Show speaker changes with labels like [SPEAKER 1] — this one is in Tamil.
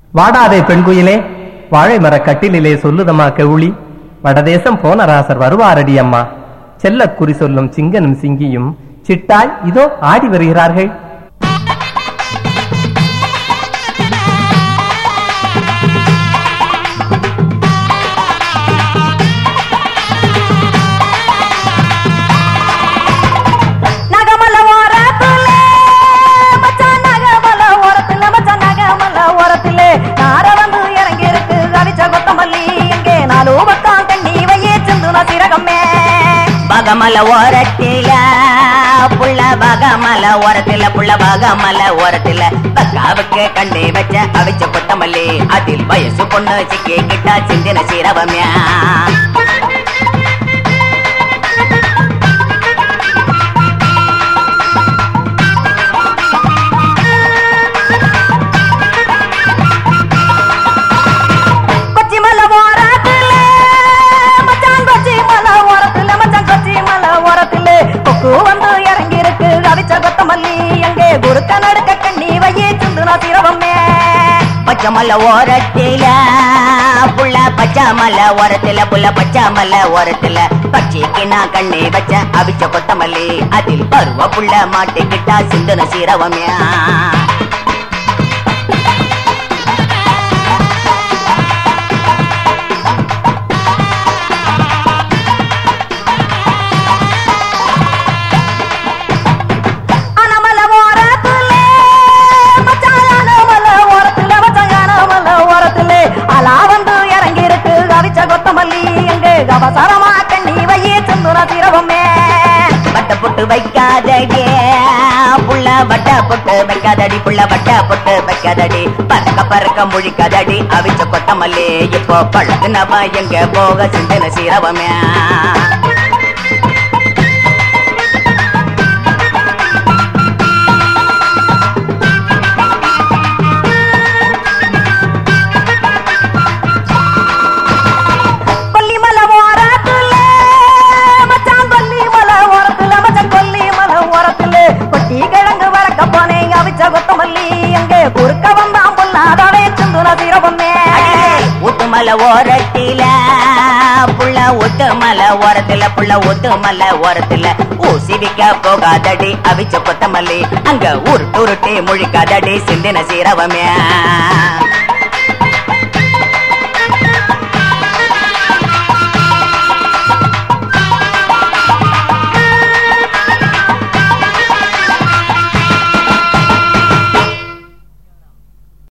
[SPEAKER 1] வாடாதே பெண்குயிலே வாழை மரக் கட்டிலிலே சொல்லுதம்மா கெவுளி வடதேசம் போன ராசர் வருவாரடி அம்மா செல்லக் குறி சொல்லும் சிங்கனும் சிங்கியும் சிட்டாய் இதோ ஆடி வருகிறார்கள்
[SPEAKER 2] நகமல ஓரத்துல மச்சான் நகமல ஓரத்துல மச்சான் நகமல ஓரத்துல நார வந்து இறங்கி இருக்கு அடிச்ச கொத்தமல்லி எங்கே நாலு பக்கம் கண்ணி வையே சிந்துன சிறகமே
[SPEAKER 3] பகமல ஓரத்தில புள்ள பகமல ஓரத்தில புள்ள பகமல ஓரத்தில பக்காவுக்கு கண்ணே வச்ச அவிச்ச கொத்தமல்லி அதில் வயசு பொண்ணு சிக்கி கிட்டா சிந்தின சீரவமியா
[SPEAKER 2] கொச்சி மல ஓரத்துல மச்சான் கொச்சி மல ஓரத்துல மச்சான் கொச்சி மல ஓரத்துல கொக்கு வந்து இறங்கி இருக்கு அடிச்ச கொத்தமல்லி எங்கே குறுக்க நடுக்க கண்ணி வையே சிந்துன சிறகமே
[SPEAKER 3] பச்சைமல ஓரத்தில புள்ள பச்சாமல ஓரத்தில புள்ள பச்சாமல ஓரத்தில பச்சைக்கு நான் கண்ணே வச்ச அவிச்ச கொத்தமல்லி அதில் பருவ புள்ள மாட்டிக்கிட்டா சிந்தன சீரவமியா
[SPEAKER 2] அனமல ஓரத்துல மச்சான் அனமல ஓரத்துல மச்சான் அனமல ஓரத்துல அலா வந்து இறங்கி இருக்கு அவிச்ச கொத்தமல்லி எங்கே அவசரமா கண்ணி வையே சிந்துன சிறவமே
[SPEAKER 3] வட்ட பொட்டு வைக்காதடி புள்ள வட்ட பொட்டு வைக்காதடி புள்ள வட்ட பொட்டு வைக்காதடி பறக்க பறக்க முழிக்காதடி அவிச்ச கொத்தமல்லி இப்போ பழகுனவ எங்க போக சிந்தன சீரவமே
[SPEAKER 2] கொல்லிமல ஓரத்துல மச்சான் கொல்லிமல ஓரத்துல மச்சான் கொல்லிமல ஓரத்துல கொட்டி கிழங்கு வளர்க்க போனேன் அவிச்ச கொத்தமல்லி எங்கே குறுக்க வந்தான் பொல்லாதவே சிந்துன சிறவமே
[SPEAKER 3] ஒட்டுமலை ஓரத்தில புள்ள ஒட்டுமலை ஓரத்தில புள்ள ஒட்டுமலை ஓரத்தில ஊசி விக்க போகாதடி அவிச்ச கொத்தமல்லி அங்க உருட்டு உருட்டி முழிக்காதடி சிந்தின சீரவமே